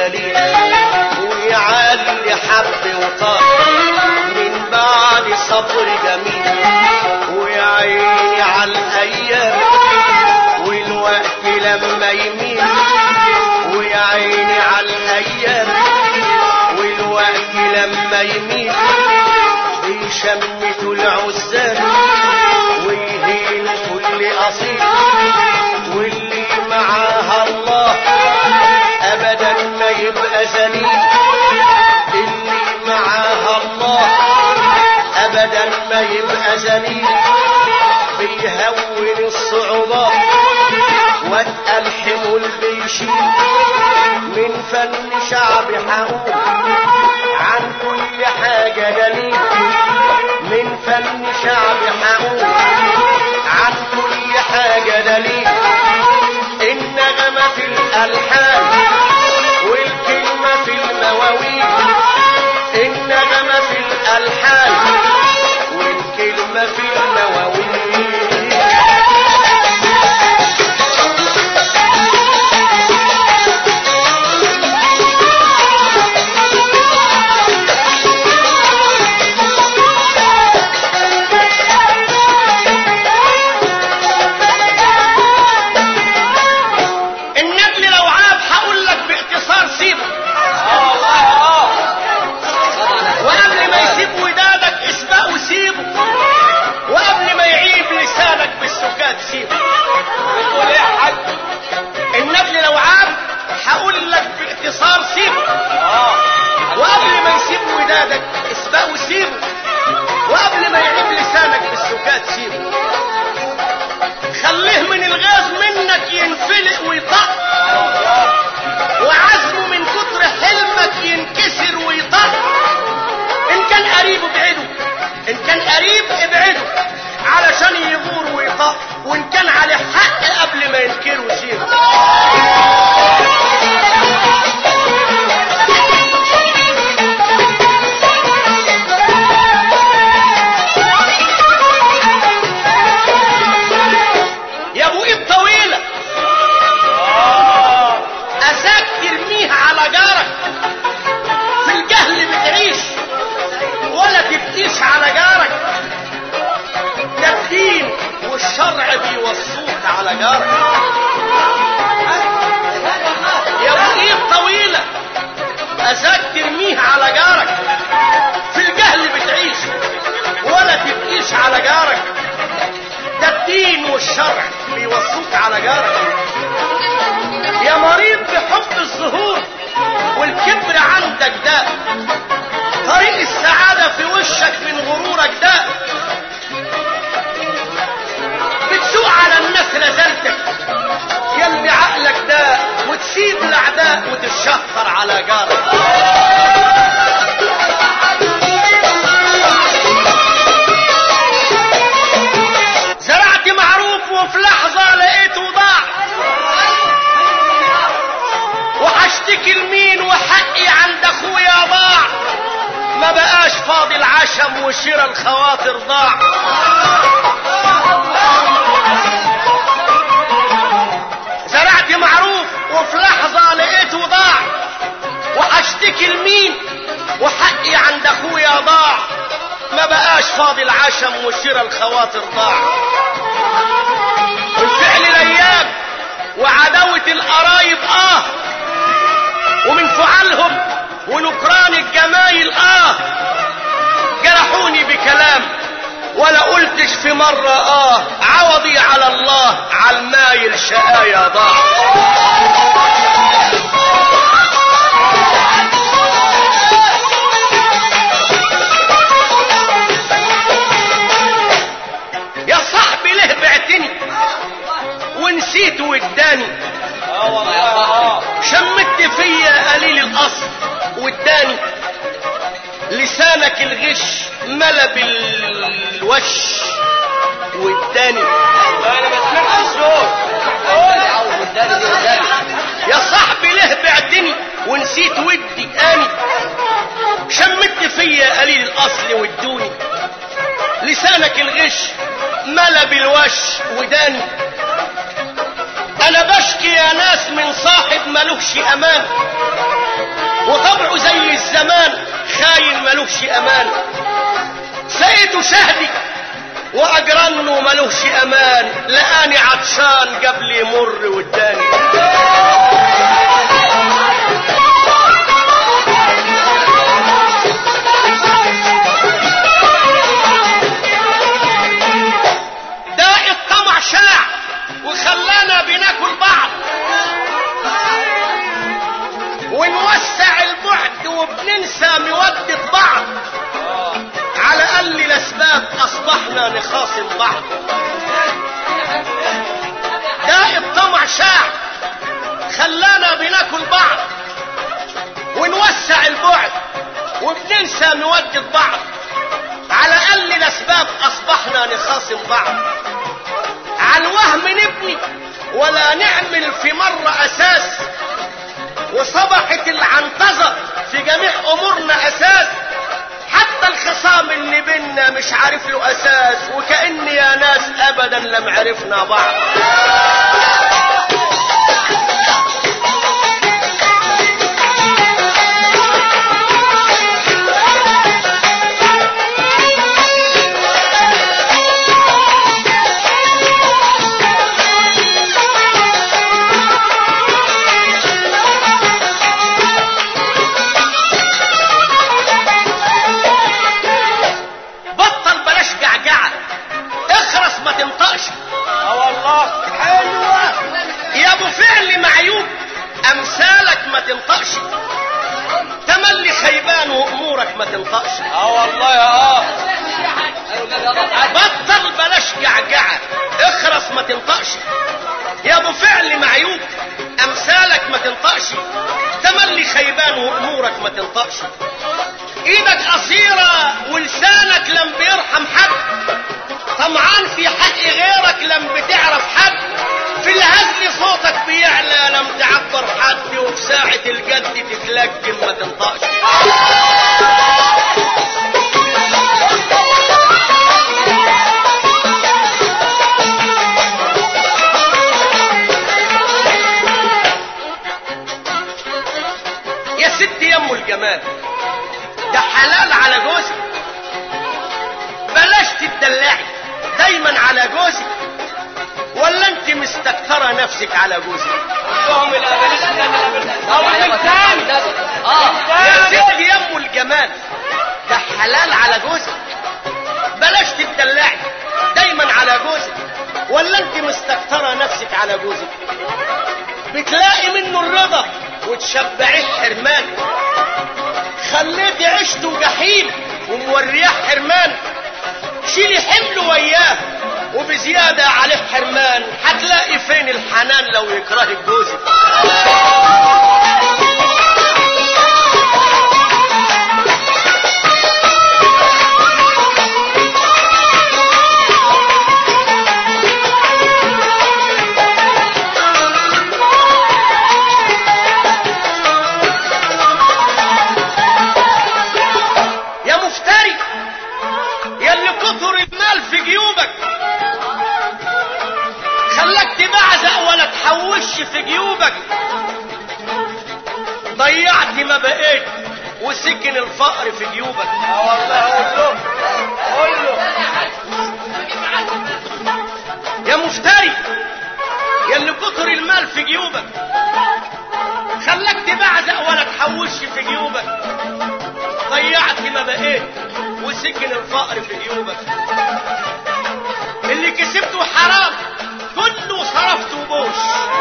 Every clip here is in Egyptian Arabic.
دليل ويعلي حب وطار من بعد صبر جميل ويا عيني على الايام والوقت لما يميل ويا عيني على الايام والوقت لما يميل بيشمتوا العزال ويهينوا كل اصيل واللي معاها الله ابدا ما يبقى ذليل اللي معاها الله ابدا ما يبقى ذليل بيهون الصعوبات واتقل حمول بيشيل من فن شعب حقوق عن كل حاجة دليل من فن شعب حقوق عن كل حاجة دليل النغمة في الألحان والكلمة في المواويل النغمة في الألحان والكلمة في المواويل النبل لو عاب هقول لك باختصار سيبه وقبل ما يسيب ودادك اسبقه وسيبه وقبل ما يعيب لسانك بالسكات سيبه تقول ايه يا حاج النبل لو عاب هقول لك باختصار سيبه اه وقبل ما يسيب ودادك اسبقه وسيبه وقبل ما يعيب لسانك بالسكات سيبه خليه من الغاز منك ينفلق ويطق وعزمه من كتر حلمك ينكسر ويطق ان كان قريب ابعده ان كان قريب ابعده علشان يغور ويطق وان كان عليه حق قبل ما ينكره ويسيبه يا ابو ايد طويله اساك ترميها على جارك في الجهل بتعيش ولا تبكيش على جارك ده الدين والشرع بيوصوك على جارك يا ابو ايد طويله اساك ترميها على جارك في الجهل بتعيش ولا تبكيش على جارك ده الدين والشرع بيوصوك على جارك يا مريض بحب الظهور والكبر عندك ده طريق السعادة في وشك من غرورك ده بتسوق على الناس رزلتك يلي عقلك ده وتسيب الاعداء وتتشهر على جارك زرعت معروف وفي لحظة لقيته ضاع وهشتكي لمين وحقي عند اخويا ضاع ما بقاش فاضي العشم وشرى الخواطر ضاع زرعت معروف وفي لحظة لقيته ضاع وهشتكي لمين وحقي عند اخويا ضاع ما بقاش فاضي العشم وشرى الخواطر ضاع والفعل الايام وعداوة القرايب اه ومن فعالهم ونكران الجمايل اه جرحوني بكلام ولا قلتش في مرة اه عوضي على الله على المايل شقايا ضاع يا صاحبي ليه بعتني ونسيت واداني اه والله اه شمت فيا قليل الاصل واداني لسانك الغش ملا بالوش واداني انا ما سمعتش الصوت يا صاحبي ليه بعتني ونسيت ودي اني شمت فيا قليل الاصل وادوني لسانك الغش ملا بالوش وداني انا بشكي يا ناس من صاحب ملوش امان وطبعه زي الزمان خاين ملوش امان سيد شهدي واجرنه ملوش امان لقاني عطشان قبل يمر واداني داء الطمع شاع وخلانا بناكل بعض ونوسع البعد وبننسى مودة بعض على اقل الاسباب اصبحنا نخاصم بعض داء الطمع شاع خلانا بناكل بعض ونوسع البعد وبننسى مودة بعض على اقل الاسباب اصبحنا نخاصم بعض على الوهم نبني ولا نعمل في مرة اساس وصبحت العنطزة في جميع امورنا اساس حتى الخصام اللي بينا مش عارف له اساس وكأن يا ناس ابدا لم عرفنا بعض بطل بلاش جعجعة اخرس ما تنطقش اه والله حلوة يا ابو فعل معيوب امثالك ما تنطقش تملي خيبان وامورك ما تنطقش اه والله اه بطل بلاش جعجعة اخرس ما تنطقش يا ابو فعل معيوب امثالك ما تنطقش تملي خيبان وامورك ما تنطقش ايدك قصيرة ولسانك لم بيرحم حد طمعان في حق غيرك لم بتعرف حد في الهزل صوتك بيعلى لم تعبر حد وفي ساعة الجد تتلجم ما تنطقش يا ست يم الجمال ده حلال على جوزك بلاش تدلعي دايما على جوزك ولا انت مستكترة نفسك على جوزك لهم الابليس كان او الانسان يا ست يم الجمال ده حلال على جوزك بلاش تدلعي دايما على جوزك ولا انت مستكترة نفسك على جوزك بتلاقي منه الرضا وتشبعيه حرمان خليتي عيشته جحيم ومورياه حرمان شيلي حمله وياه وبزيادة عليه حرمان هتلاقي فين الحنان لو يكرهك جوزك يا مفتري يا اللي كتر المال في جيوبك خلاك تبعزق ولا تحوش في جيوبك ضيعت ما بقيت وسكن الفقر في جيوبك اه والله قول له قول له يا مفتري يا اللي كتر المال في جيوبك خلاك تبعزق ولا تحوش في جيوبك ضيعت ما بقيت وسكن الفقر في جيوبك اللي كسبته حرام كله صرفته بوش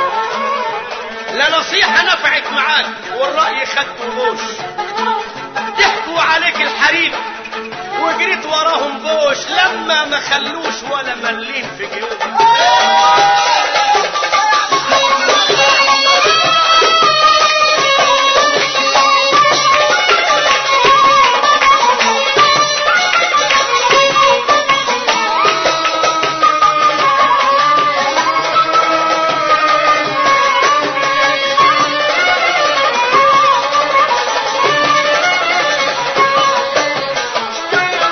لا نصيحة نفعت معاك والرأي خدته بوش ضحكوا عليك الحريم وجريت وراهم بوش لما ما خلوش ولا ملين في جيوبك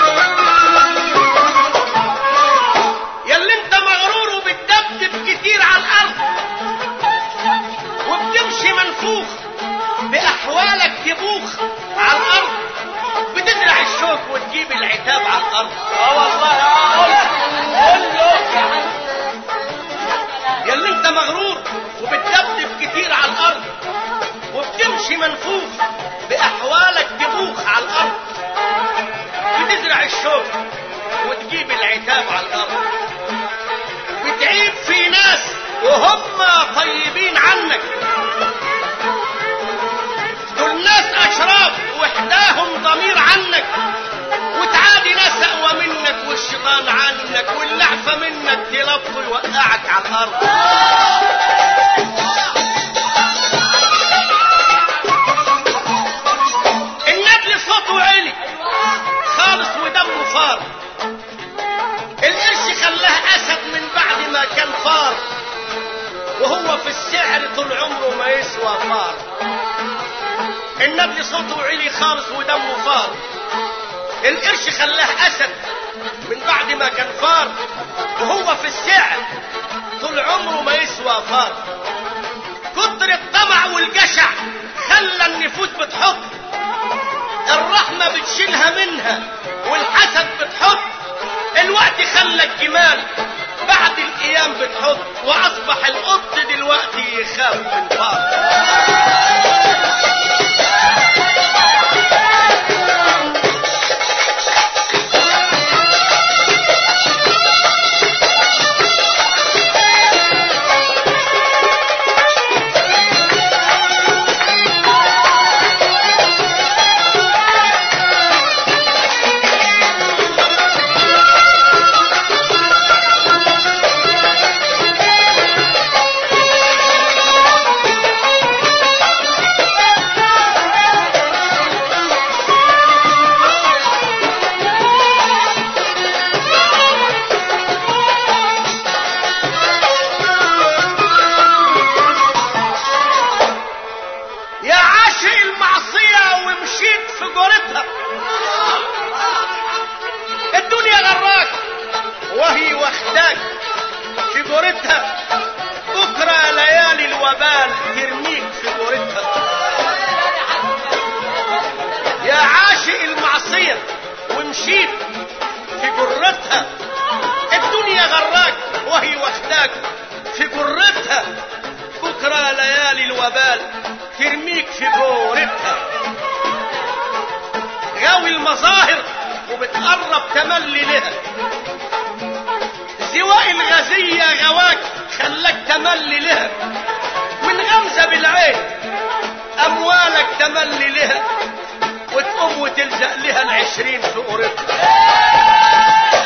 يا اللي انت مغرور وبتدبدب كتير الارض اه والله اه قول قول له يا اللي انت مغرور وبتدبدب كتير على الارض وبتمشي منفوخ باحوالك تبوخ على الارض بتزرع الشوك وتجيب العتاب على الارض بتعيب في ناس وهم طيبين عنك دول ناس اشراف وحداهم ضمير عنك وتعادي ناس اقوى منك والشيطان عنك واللعفه منك تلف يوقعك على الارض النبل صوته عالي خالص ودمه فار القرش خلاه اسد من بعد ما كان فار وهو في السعر طول عمره ما يسوى فار النبل صوته عالي خالص ودمه فار القرش خلاه اسد من بعد ما كان فار وهو في السعر طول عمره ما يسوى فار كتر الطمع والجشع خلى النفوس بتحط الرحمة بتشيلها منها والحسد بتحط الوقت خلى الجمال بعد الايام بتحط واصبح القط دلوقتي يخاف من فار يا عاشق المعصية ومشيت في جورتها الدنيا غراك وهي واخداك في جورتها بكرة ليالي الوبال ترميك في جورتها يا عاشق المعصية ومشيت في جرتها الدنيا غراك وهي واخداك في جرتها بكرة ليالي الوبال ترميك في جورتها غاوي المظاهر وبتقرب تملي لها زواء الغزية غواك خلاك تملي لها من غمزة بالعين أموالك تملي لها وتقوم وتلزق لها العشرين في قرتها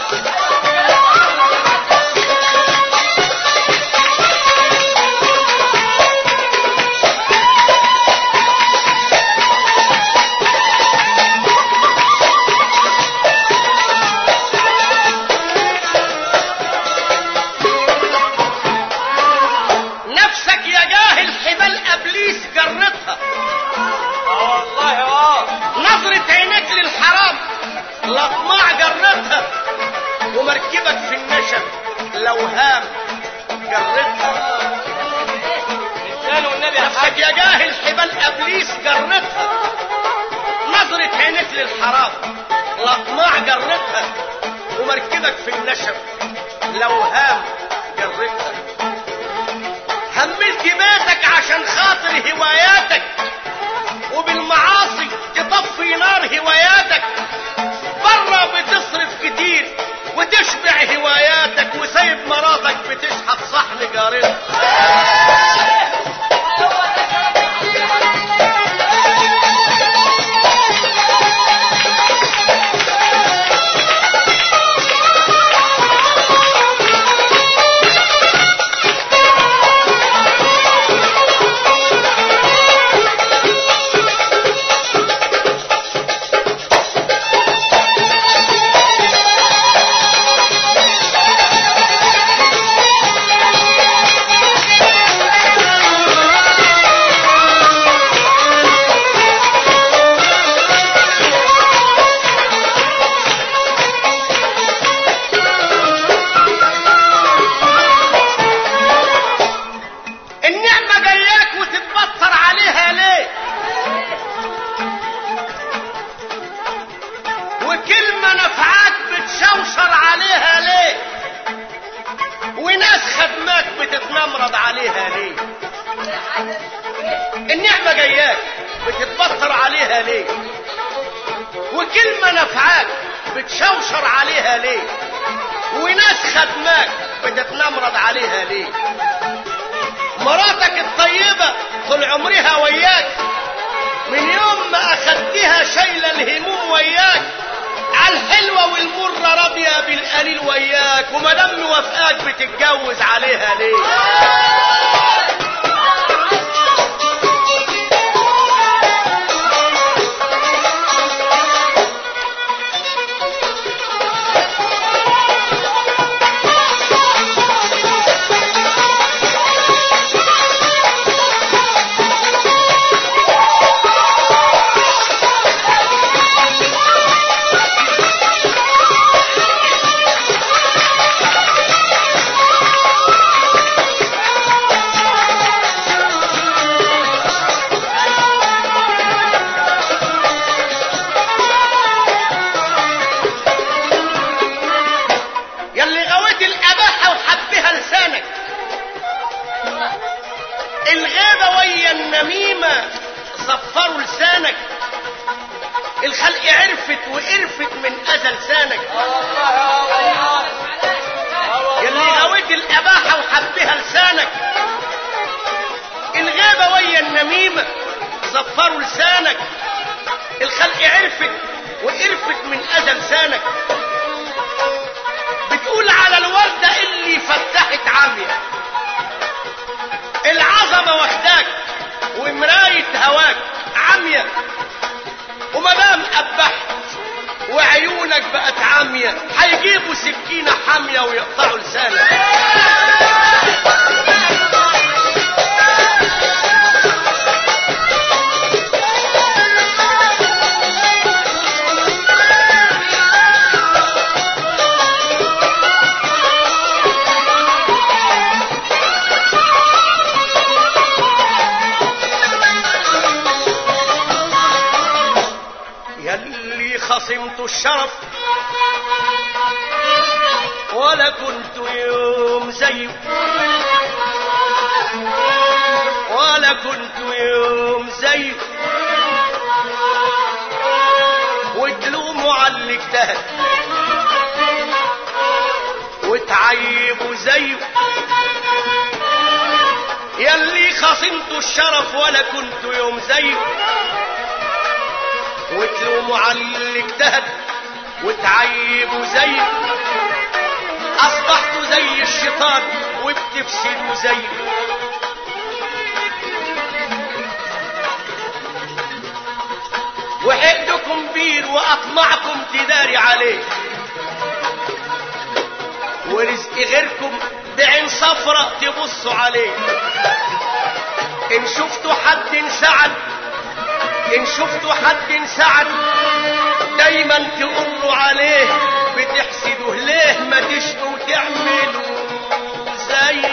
نفسك يا جاهل حبال ابليس جرتها اه والله اه نظرة عينيك للحرام لطمع جرتها ومركبك في النشب لوهام جرتها انسان والنبي يا نفسك حاج يا جاهل حبال ابليس جرتها نظرة عينيك للحرام لطمع جرتها ومركبك في النشب لوهام جرتها هملت بيتك عشان خاطر هواياتك وبالمعاصي تطفي نار هواياتك بره بتصرف كتير وتشبع هواياتك وسايب مراتك بتشحت صحن جارتها نعمة جاياك بتتبطر عليها ليه وكلمة نفعاك بتشوشر عليها ليه وناس خدماك بتتنمرض عليها ليه مراتك الطيبة طول عمرها وياك من يوم ما أخدتها شايلة الهموم وياك عالحلوة والمرة راضية بالقليل وياك ومدام موافقاك بتتجوز عليها ليه يلي غويت الأباحة وحبها لسانك الغيبة ويا النميمة صفروا لسانك الخلق عرفت وقرفت من أذى لسانك يلي غويت الأباحة وحبها لسانك الغيبة ويا النميمة صفروا لسانك الخلق عرفت وقرفت من أذى لسانك بتقول على الوردة اللي فتحت عامية العظمة واخداك ومراية هواك عامية ومدام قبحت وعيونك بقت عامية هيجيبوا سكينة حامية ويقطعوا لسانك يلي خصمت الشرف ولا كنت يوم زيه ولا كنت يوم زيه وتلوموا على اللي اجتهد وتعيبوا زيه يلي خصمت الشرف ولا كنت يوم زيه وتلوموا على اللي اجتهد وتعيبوا زي اصبحتوا زي الشيطان وبتفسدوا زي وحقدكم بير واطمعكم تداري عليه ورزق غيركم بعين صفرة تبصوا عليه ان شفتوا حد انسعد ان شفتوا حد انسعد دايما تقولوا عليه بتحسدوه ليه ما تشقوا تعملوا زي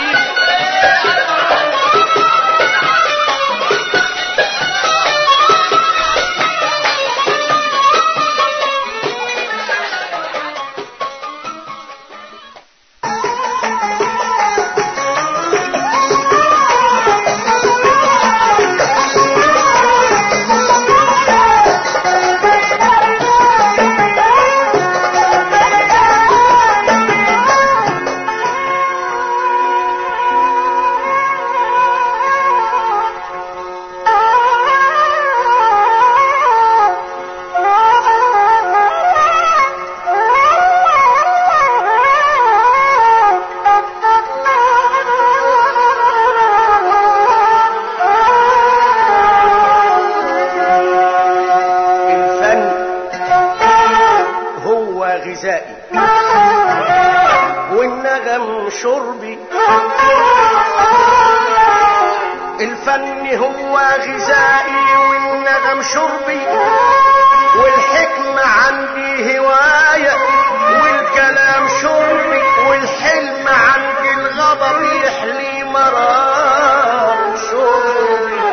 الفن هو غذائي والنغم شربي الفن هو غذائي والنغم شربي والحكمة عندي هواية والكلام شربي والحلم عندي الغضب يحلي مرار شربي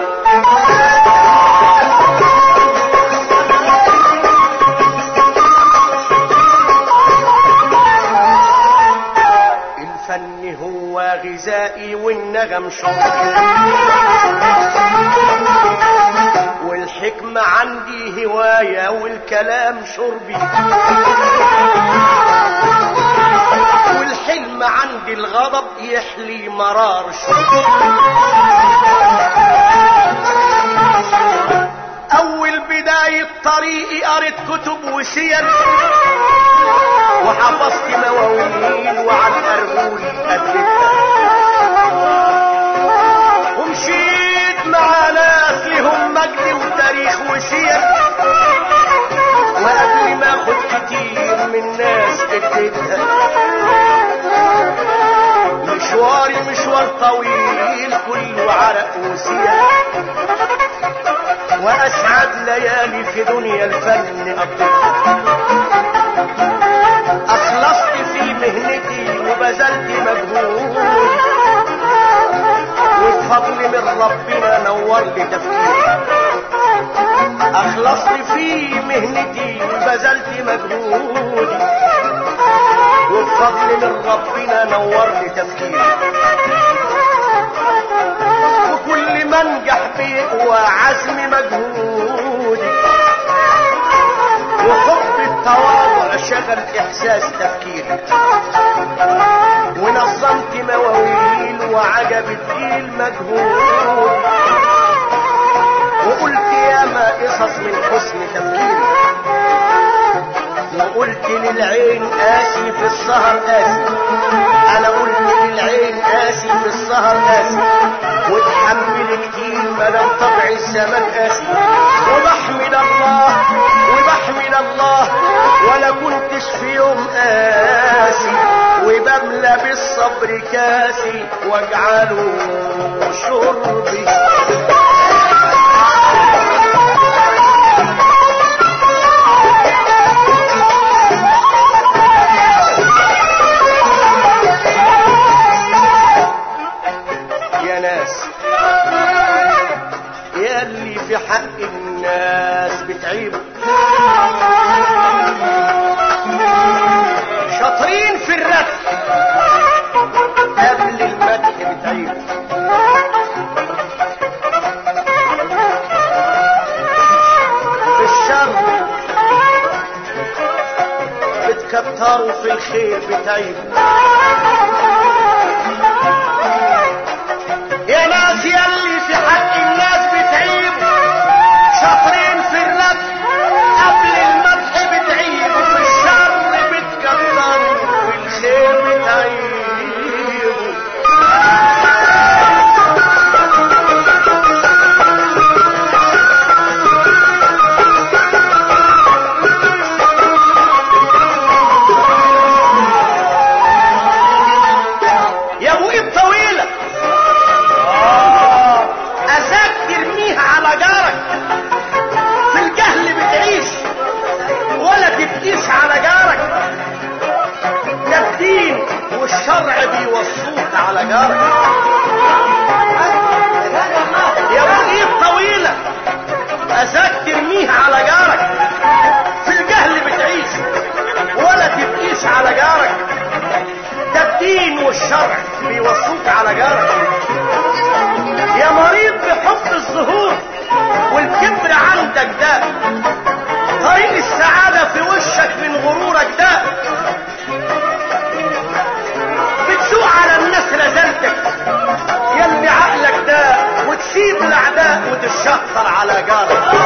الفن هو غذائي والنغم شربي عندي هواية والكلام شربي والحلم عندي الغضب يحلي مرار شربي أول بداية طريقي قريت كتب وسير وحفظت مواويل وعن أرجول أدلتها ومشيت مع ناس لهم مجد وتاريخ وسير وقبل ما اخد كتير من ناس اديتها مشواري مشوار طويل كله عرق وسير واسعد ليالي في دنيا الفن قضيتها اخلصت في مهنتي وبذلت مجهود وبفضل من ربنا نور لي تفكيري اخلصت في مهنتي وبذلت مجهودي وبفضل من ربنا نور لي تفكيري وكل ما انجح بيقوى عزم مجهودي وحب التواضع شغل احساس تفكيري ونظمت مواويل وعجبت جيل مجهود وقلت ياما قصص من حسن تفكيري وقلت للعين قاسي في السهر قاسي انا قلت للعين قاسي في السهر قاسي واتحمل كتير مدام طبع السماء قاسي وبحمد الله وبحمد الله ولا كنتش في يوم قاسي وبملى بالصبر كاسي واجعله شربي يا ناس يا اللي في حق الناس بتعيبوا شاطرين في الرسم قبل المدح بتعيبوا في الشر بتكتروا في الخير بتعيبوا يا ناس يلي في حق الناس بتعيب شاطرين في الرد قبل المدح بتعيب وفي الشر بتكتروا في الخير بتعيب يا ابو ايد طويله أساك ترميها على جارك في الجهل بتعيش ولا تبقيش على جارك ده الدين والشرع بيوصوك على جارك يا ابو ايد طويلة أساك ترميها على جارك في الجهل بتعيش ولا تبقيش على جارك ده الدين والشرع بيوصوك على جارك يا مريض بحب الظهور والكبر عندك ده طريق السعادة في وشك من غرورك ده بتسوق على الناس رزلتك يلي عقلك ده وتسيب الاعداء وتشخر على جارك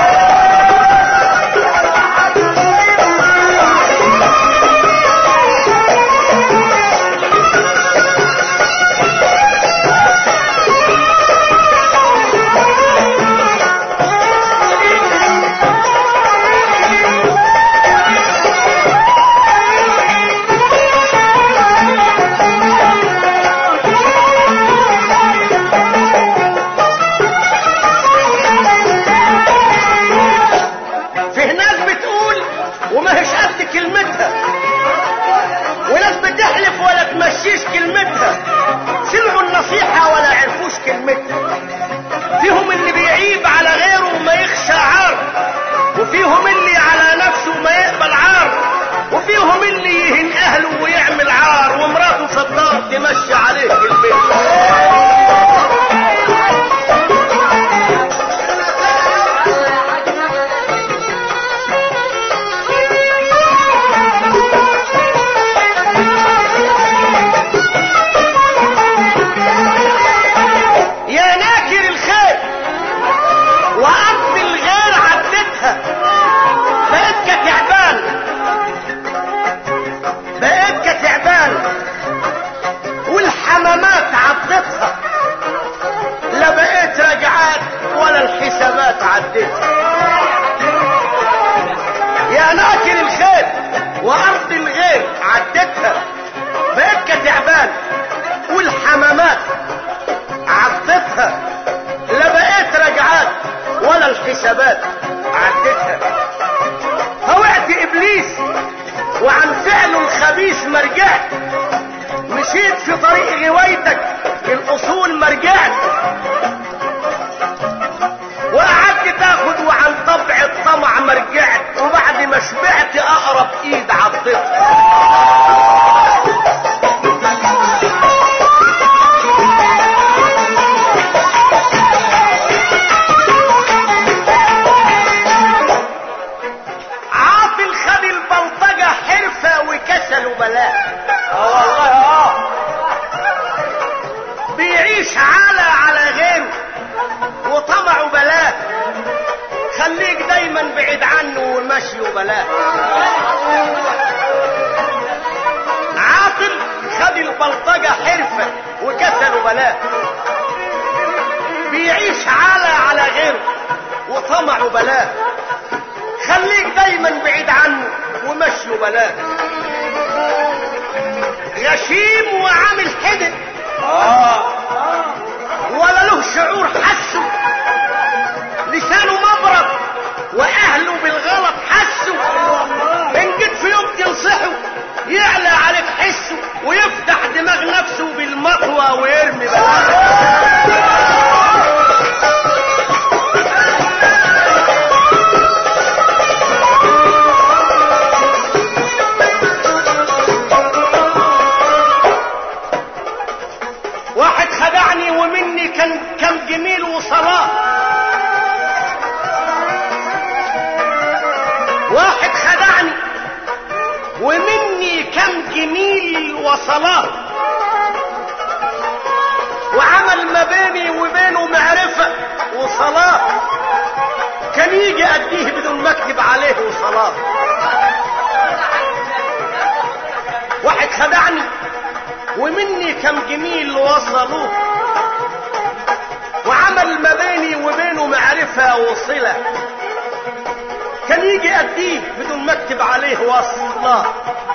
يا ناكر الخير وارض الغير عدتها بقت تعبان والحمامات عدتها لا بقيت رجعات ولا الحسابات عدتها هوعت ابليس وعن فعله الخبيث ما رجعت مشيت في طريق غوايتك الاصول ما رجعت وقعدت تاخد وعن طبع الطمع ما رجعت وبعد ما شبعت اقرب ايد عضتها عاطل خد البلطجة حرفة وكسل وبلاء اه والله اه بيعيش على على غيره وطمعه بلاء خليك دايما بعيد عنه ومشي وبلاء عاقل خد البلطجة حرفة وكسل وبلاء بيعيش على على غيره وطمعه بلاء خليك دايما بعيد عنه ومشي وبلاء غشيم وعامل حدق اه ولا له شعور حسه لسانه مبرد واهله بالغلط حسوا ان جيت في يوم تنصحه يعلى عليك حسه ويفتح دماغ نفسه بالمطوى ويرمي بلاء واحد خدعني ومني كان كان جميل وصلاة واحد خدعني ومني كم جميل وصلاة وعمل ما بيني وبينه معرفة وصلاة كان يجي أديه بدون ما أكتب عليه وصلاة واحد خدعني ومني كم جميل وصلوه وعمل ما بيني وبينه معرفة وصلة كان يجي أديه بدون ما أكتب عليه وصلة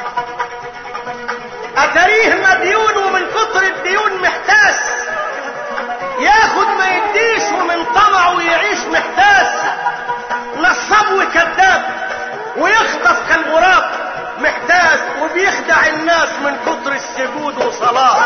أتريه مديون ومن كتر الديون محتاس ياخد ما يديش ومن طمعه يعيش محتاس نصاب وكذاب ويخطف كالغراب محتاس وبيخدع الناس من كتر السجود وصلاة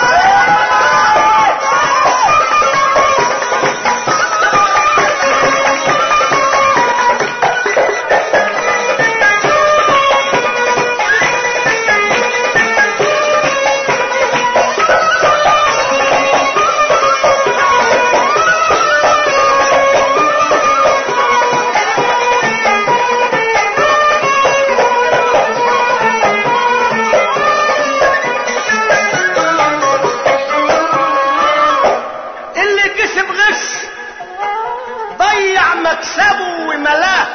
اللي كسب غش ضيع مكسبه وملاه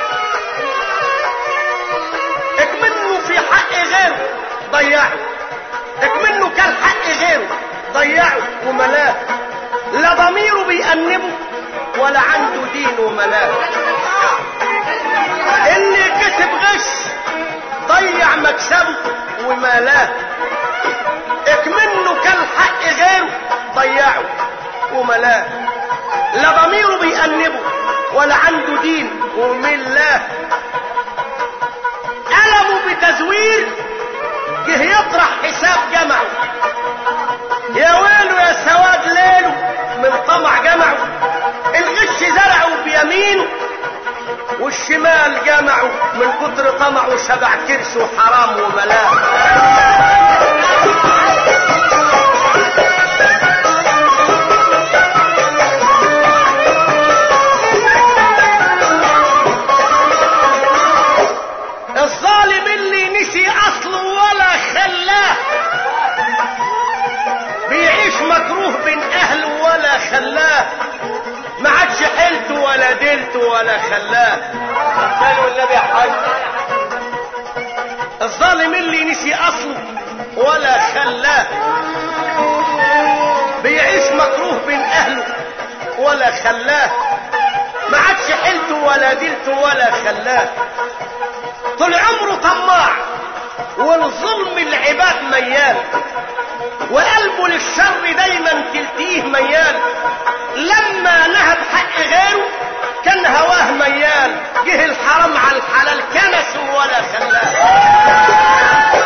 اكمنه في حق غيره ضيعه اكمنه كان حق غيره ضيعه وملاه لا ضميره بيأنبه ولا عنده دين وملاه اللي كسب غش ضيع مكسبه وملاه اكمنه كان حق غيره ضيعه وملاه لا ضميره بيأنبه ولا عنده دين وملاه ألمه بتزوير جه يطرح حساب جمعه يا ويله يا سواد ليله من طمع جمعه الغش زرعه بيمينه والشمال جمعه من كتر طمعه شبع كرشه حرام وملاه الظالم اللي نسي اصله ولا خلاه بيعيش مكروه بين اهله ولا خلاه ما عادش حيلته ولا ديلته ولا خلاه قالوا النبي يا حاج الظالم اللي نسي اصله ولا خلاه بيعيش مكروه بين اهله ولا خلاه ما عادش حيلته ولا دلته ولا خلاه طول عمره طماع والظلم العباد ميال وقلبه للشر دايما تلتيه ميال لما نهب حق غيره كان هواه ميال جه الحرام على الحلال كنسه ولا خلاه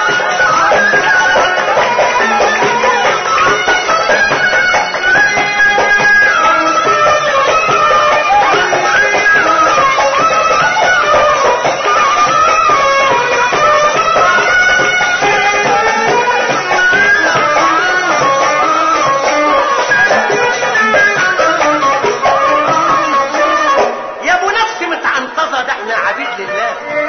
يا ابو نفس متعنطفه ده احنا عبيد لله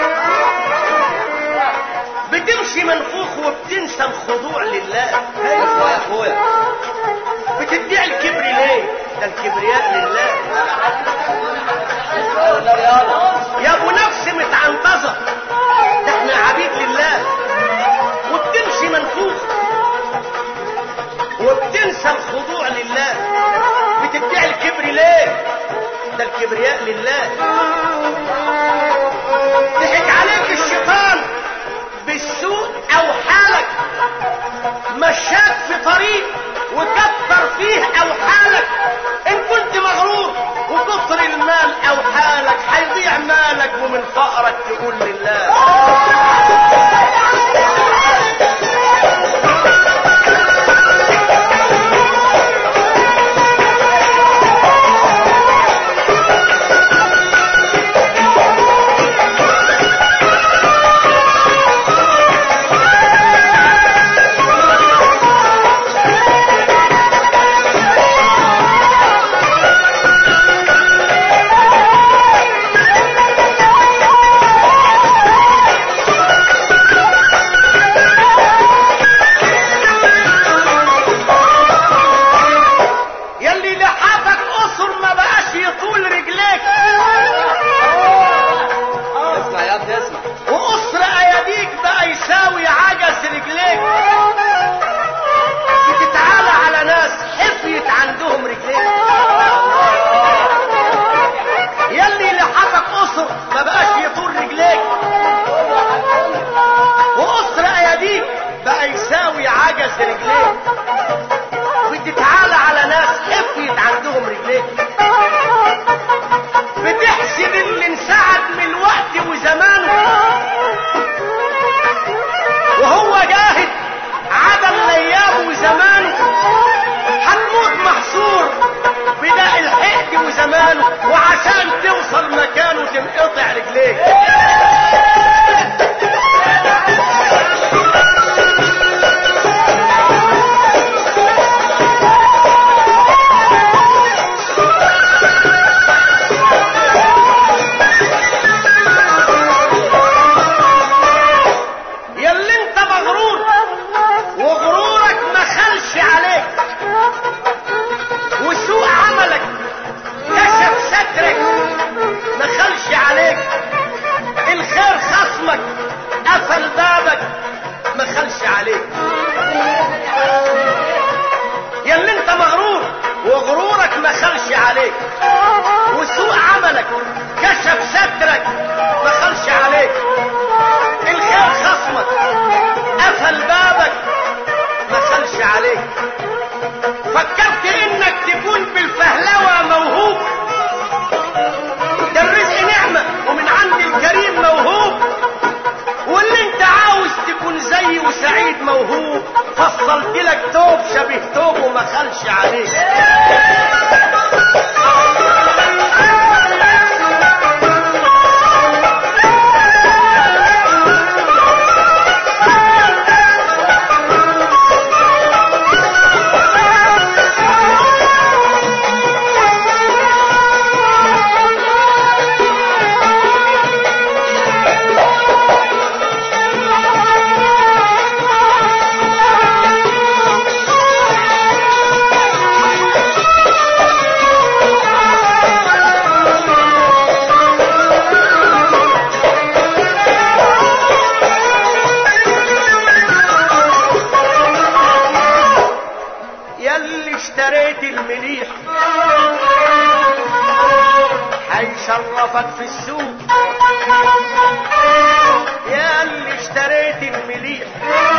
بتمشي منفوخ وبتنسى الخضوع لله ايوه يا اخويا بتدعي الكبر ليه ده الكبرياء لله ولا رياضه يا ابو نفس متعنطزه ده احنا عبيد لله وبتمشي منفوخ وبتنسى الخضوع لله بتدعي الكبر ليه ده الكبرياء لله ضحك عليك الشيطان بالسوء او حالك مشاك في طريق وكتر فيه او حالك ان كنت مغرور وكتر المال او حالك هيضيع مالك ومن فقرك تقول لله السوق يا اللي اشتريت المليح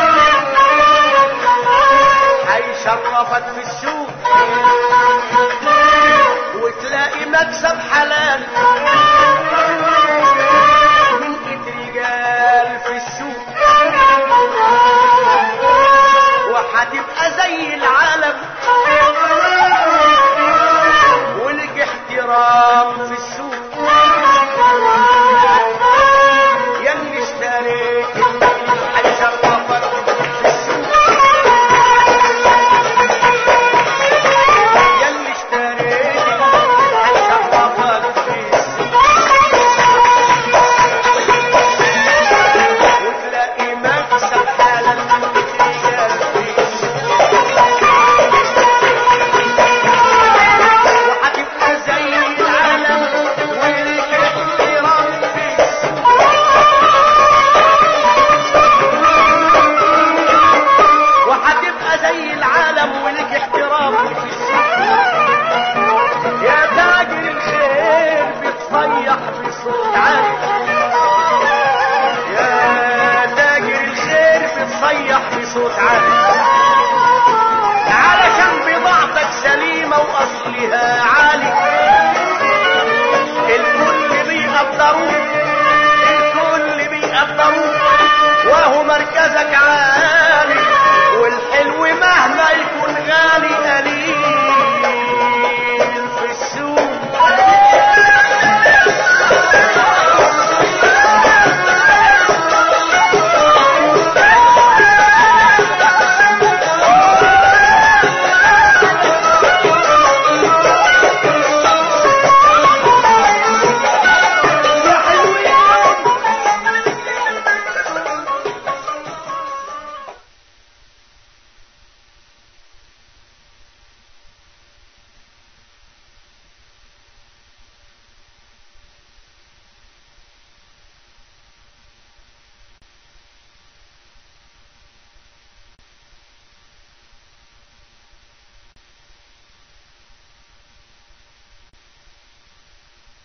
هيشرفك في السوق وتلاقي مكسب حلال من ايد رجال في السوق وهتبقى زي العالم ولك احترام في السوق يا اللي اشتريت المليح هيشرفك في السوق يا اللي اشتريت المليح هيشرفك في السوق وتلاقي مكسب حلال من رجال في السوق وهتبقى زي العالم ولك احترام في السوق وهتبقى زي العالم ولك احترام في السوق يا تاجر الخير بتصيح بصوت عالي يا تاجر الخير بتصيح بصوت عالي علشان بضاعتك سليمة وأصلها عالي الكل بيقدروك